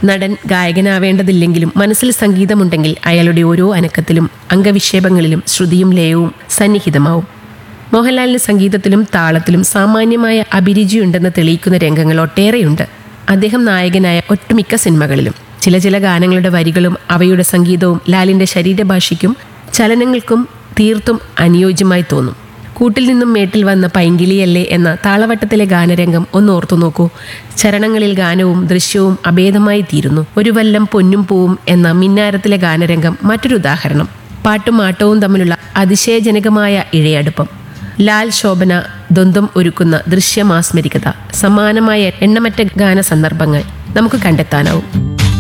നടൻ ഗായകനാവേണ്ടതില്ലെങ്കിലും മനസ്സിൽ സംഗീതമുണ്ടെങ്കിൽ അയാളുടെ ഓരോ അനക്കത്തിലും അംഗവിക്ഷേപങ്ങളിലും ശ്രുതിയും ലയവും സന്നിഹിതമാവും മോഹൻലാലിന് സംഗീതത്തിലും താളത്തിലും സാമാന്യമായ അഭിരുചിയുണ്ടെന്ന് തെളിയിക്കുന്ന രംഗങ്ങൾ ഒട്ടേറെയുണ്ട് അദ്ദേഹം നായകനായ ഒട്ടുമിക്ക സിനിമകളിലും ചില ചില ഗാനങ്ങളുടെ വരികളും അവയുടെ സംഗീതവും ലാലിന്റെ ശരീരഭാഷയ്ക്കും ചലനങ്ങൾക്കും തീർത്തും അനുയോജ്യമായി തോന്നും കൂട്ടിൽ നിന്നും മേട്ടിൽ വന്ന പൈങ്കിളിയല്ലേ എന്ന താളവട്ടത്തിലെ ഗാനരംഗം ഒന്ന് ഓർത്തു നോക്കൂ ചരണങ്ങളിൽ ഗാനവും ദൃശ്യവും അഭേദമായി തീരുന്നു ഒരു വല്ലം പൊന്നും പൂവും എന്ന മിന്നാരത്തിലെ ഗാനരംഗം മറ്റൊരു ഉദാഹരണം പാട്ടും ആട്ടവും തമ്മിലുള്ള അതിശയജനകമായ ഇഴയടുപ്പം ലാൽ ശോഭന ദ്വന്ദ്വം ഒരുക്കുന്ന ദൃശ്യമാസ്മരികത സമാനമായ എണ്ണമറ്റ ഗാന സന്ദർഭങ്ങൾ നമുക്ക് കണ്ടെത്താനാവും